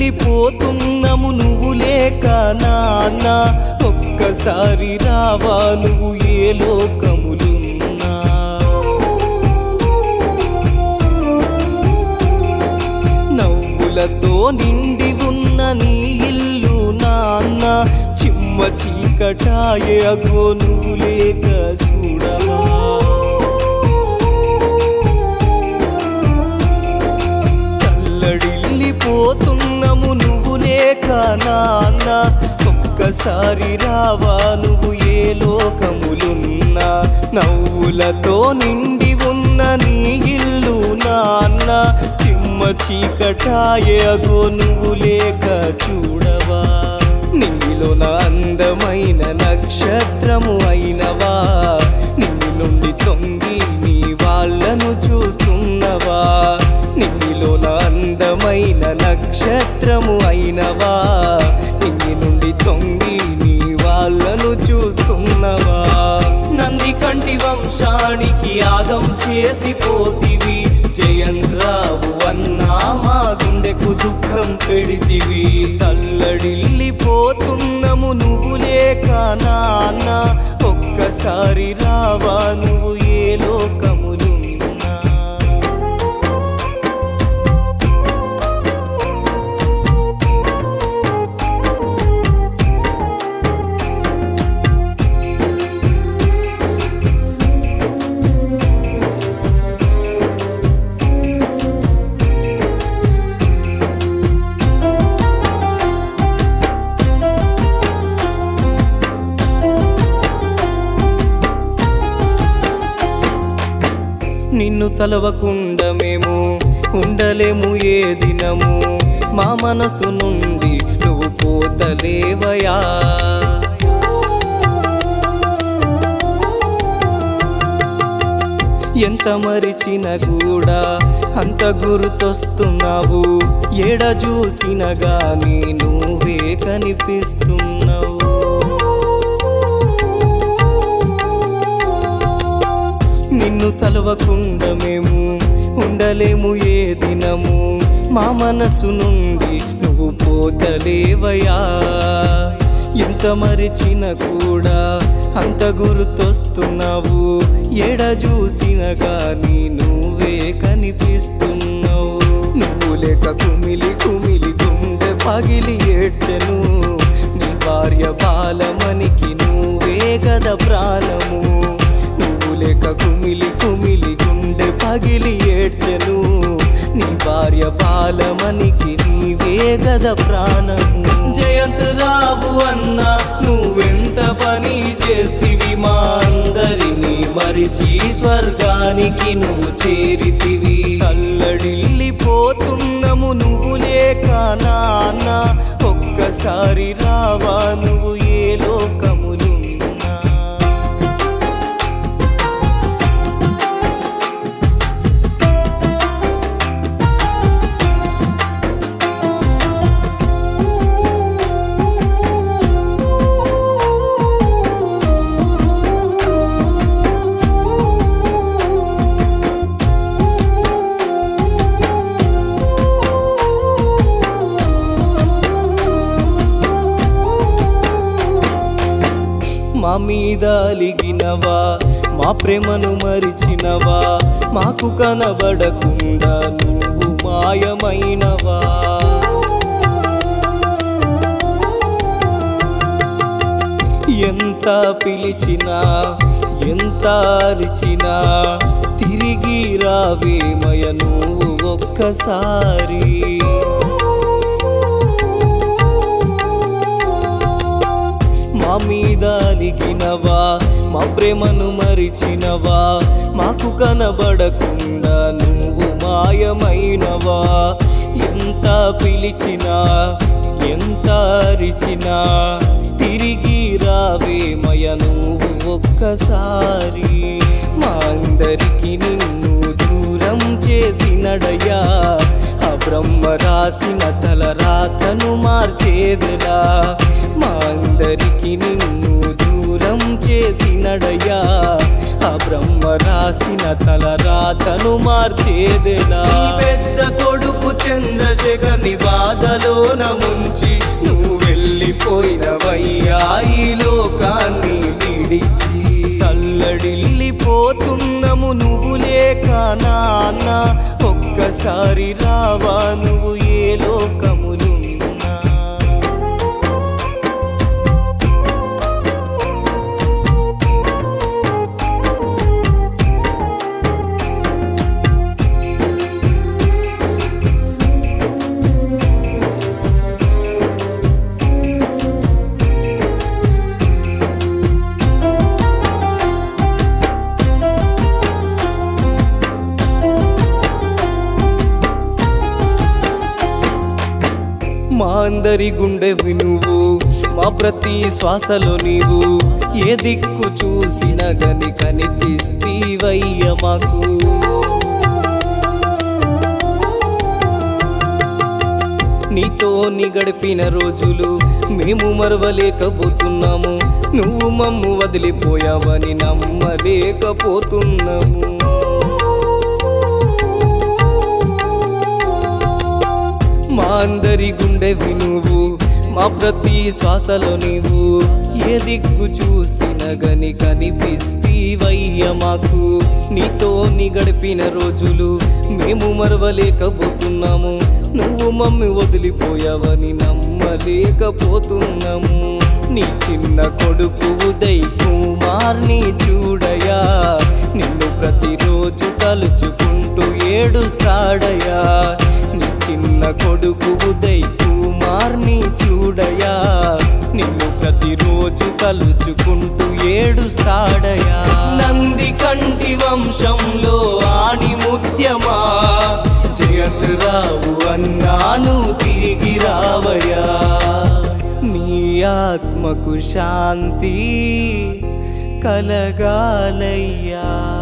తల్లడిల్లిపోతున్నాము నువ్వు లేక నాన్న ఒక్కసారి రావా నువ్వు ఏ లోకములున్నా నవ్వులతో నిండి ఉన్న నీ ఇల్లు నాన్న చిమ్మ చీకటాయే అగో నువ్వు లేక చూడవా తల్లడిల్లిపోతున్నాము నువ్వు లేక నాన్న ఒక్కసారి రావా నువ్వు ఏ లోకములున్నా నవ్వులతో నిండి ఉన్న నీ ఇల్లు నాన్న చిమ్మ చీకటాయే అగో నువ్వు లేక చూడవా నీలో నా అందమైన నక్షత్రము అయినవా నిన్ను నుండి తొంగి నీ వాళ్ళను చూస్తున్నవా నీలో నా అందమైన నక్షత్రము అయినవా నిన్ను నుండి తొంగి నీ వాళ్ళను చూస్తున్నవా నంది కంటి వంశానికి యాగం చేసి పోతివి జయంత్రావు అన్నా మా గుండెకు దుఃఖం పెడితివి తల్లడిల్లిపోతున్నాము నువ్వు లేక నాన్న ఒక్కసారి రావా నువ్వు ఏ లోకములున్నా నిన్ను తలవకుండా మేము ఉండలేము ఏ దినము మా మనసు నుండి నువ్వు పోతలేవయా ఎంత మరిచిన కూడా అంత గుర్తొస్తున్నావు ఏడ చూసిన గాని నువ్వే కనిపిస్తున్నావు నిన్ను తలవకుండా మేము ఉండలేము ఏ దినము మా మనసు నుండి నువ్వు పోతలేవయా ఎంత మరిచిన కూడా అంత గుర్తొస్తున్నావు ఎడ చూసిన గాని నువ్వే కనిపిస్తున్నావు నువ్వు లేక కుమిలి కుమిలి గుండె పగిలి ఏడ్చెను నీ భార్య బాలమనికి నువ్వే గద ప్రాణము నువ్వు లేక కుమిలి కుమిలి గుండె పగిలి ఏడ్చెను నీ భార్య బాలమనికి నీవే గద ప్రాణము జయంత్ రావు అన్న నువ్వెంత పని చేస్తివి మా అందరినీ మరిచి స్వర్గానికి నువ్వు చేరితివి కల్లడిల్లిపోతున్నాము నువ్వు లేక నాన్న ఒక్కసారి రావా నువ్వు ఏ లోకములున్నా మా మీద అలిగినవా మా ప్రేమను మరిచినవా మాకు కనబడకుండా నువ్వు మాయమైనవా ఎంత పిలిచినా ఎంత అరిచినా తిరిగి రావేమయ నువ్వు ఒక్కసారి మా మీద అలిగినవా మా ప్రేమను మరిచినవా మాకు కనబడకుండా నువ్వు మాయమైనవా ఎంత పిలిచినా ఎంత అరిచినా తిరిగి రావేమయ నువ్వు ఒక్కసారి మా అందరికి నిన్ను దూరం చేసినడయ్యా ఆ బ్రహ్మ రాసిన తల రాతను మార్చేదెలా మా అందరికి నిన్ను దూరం చేసినడయ్యా ఆ బ్రహ్మ రాసిన తల రాతను మార్చేదెలా నీ పెద్ద కొడుకు చంద్రశేఖర్ని బాధలోన ముంచి నువ్వు వెళ్ళిపోయినవయ్యా ఈ లోకాన్ని విడిచి తల్లడిల్లిపోతున్నాము నువ్వు లేక నాన్న ఒక్కసారి రావా నువ్వు ఏ లోకములున్నా మా అందరి గుండెవి నువ్వు మా ప్రతి శ్వాసలో నీవు ఏ దిక్కు చూసిన గని కనిపిస్తీవయ్య మాకు నీతో నీ గడిపిన రోజులు మేము మరవలేకపోతున్నాము నువ్వు మమ్ము వదిలిపోయావని నమ్మలేకపోతున్నాము మా అందరి గుండెవి నువ్వు మా ప్రతి శ్వాసలో నీవు ఏ దిక్కు చూసిన గని కనిపిస్తీవయ్య మాకు నీతో నీ గడిపిన రోజులు మేము మరవలేకపోతున్నాము నువ్వు మమ్మీ వదిలిపోయావని నమ్మలేకపోతున్నాము నీ చిన్న కొడుకు ఉదయ్ కుమార్ని చూడయా నిన్ను ప్రతిరోజు తలుచుకుంటూ ఏడుస్తాడయా నీ చిన్న కొడుకు ఉదయ్ కుమార్ని చూడయా నిన్ను ప్రతిరోజు తలుచుకుంటూ ఏడుస్తాడయా నంది కంటి వంశంలో ఆణి ముత్యమా జగత్ రావు అన్నాను తిరిగి రావయా నీ ఆత్మకు శాంతి కలగాలయ్యా